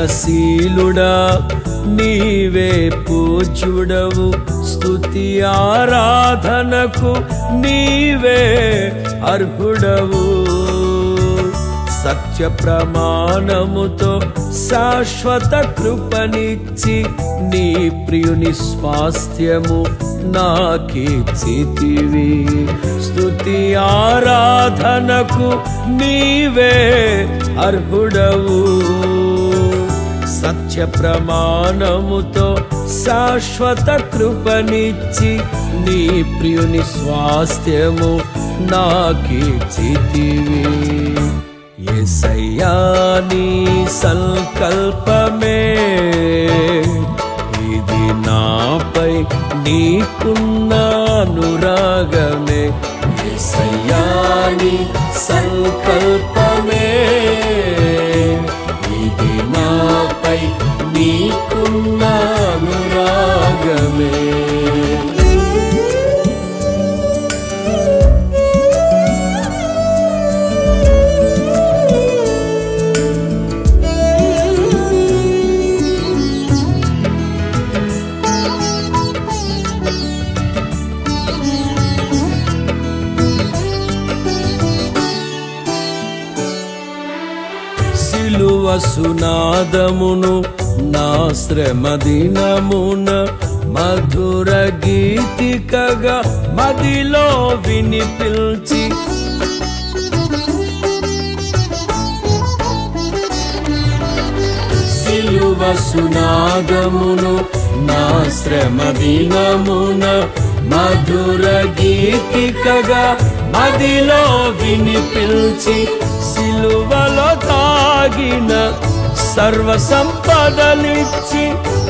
సహనశీలుడా నీవే పూజ్యుడవు స్తుతి ఆరాధనకు నీవే అర్హుడవు సత్య ప్రమాణముతో శాశ్వత కృపనిచ్చి నీ ప్రియుని స్వాస్థ్యము నాకిచ్చితివి స్తుతి ఆరాధనకు నీవే అర్హుడవు సత్య ప్రమాణముతో శాశ్వత కృపనిచ్చి నీ ప్రియుని స్వాస్థ్యము నాకిచ్చితివి ఎసయ్యా నీ సంకల్పమే ఇది నాపై నీకున్న అనురాగమే ఎసయ్యా నీ సంకల్పమే ఇది నాపై నీకున్న అనురాగమే సిలువ సునాదమును నా శ్రమ దినమున మధుర గీతికగా మదిలో వినిపిల్చి సిలువ సునాదమును నా శ్రమ దినమున మధుర గీతికగా మదిలో వినిపిల్చి సిలువలో తాగిన సర్వ సంపదలిచ్చి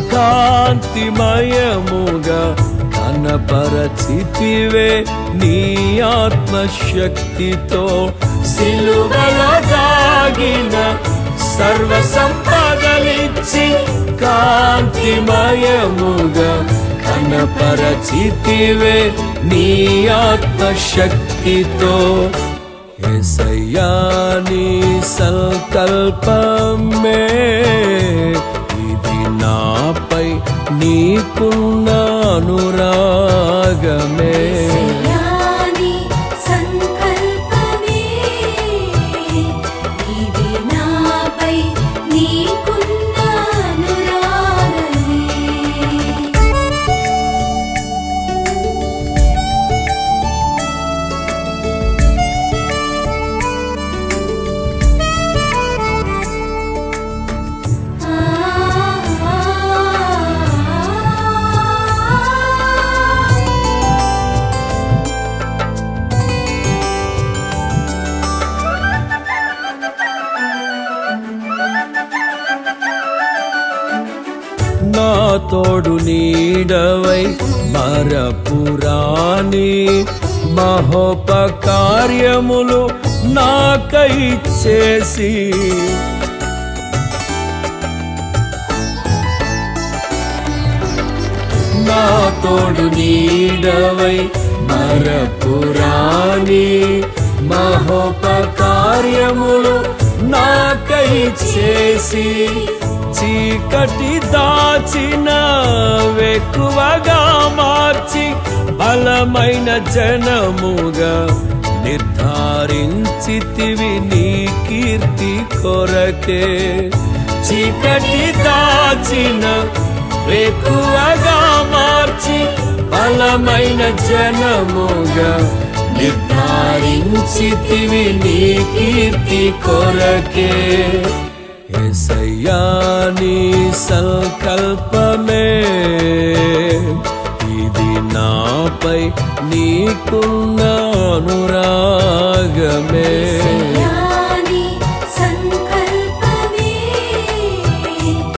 కాంతిమయముగా కనపరచితివే నీ ఆత్మశక్తితో సిలువలో దాగిన సర్వ సంపదలిచ్చి కాంతిమయముగా కనపరచితివే నీ ఆత్మశక్తితో ఎసయ్యా నీ సంకల్పమే ఇది నాపై నీకున్న అనురాగమే శ్రేయాని సంకల్పమే ఇది నాపై నీకున్న అనురాగమే నా తోడు నీడవై మరపురాని మహోపకార్యములు నాకై చేసి నా తోడు నీడవై మరపురాని మహోపకార్యములు నాకై చేసి చీకటి దాచిన వెక్కువగా మార్చి బలమైన జనముగా నిర్ధారించితివి నీ కీర్తి కొరకే చీకటి దాచిన ఎక్కువగా మార్చి బలమైన జనముగా నిర్ధారించితివి నీ కీర్తి కొరకే ఎసయ్యా నీ సంకల్పమే ఇది నాపై నీకున్న అనురా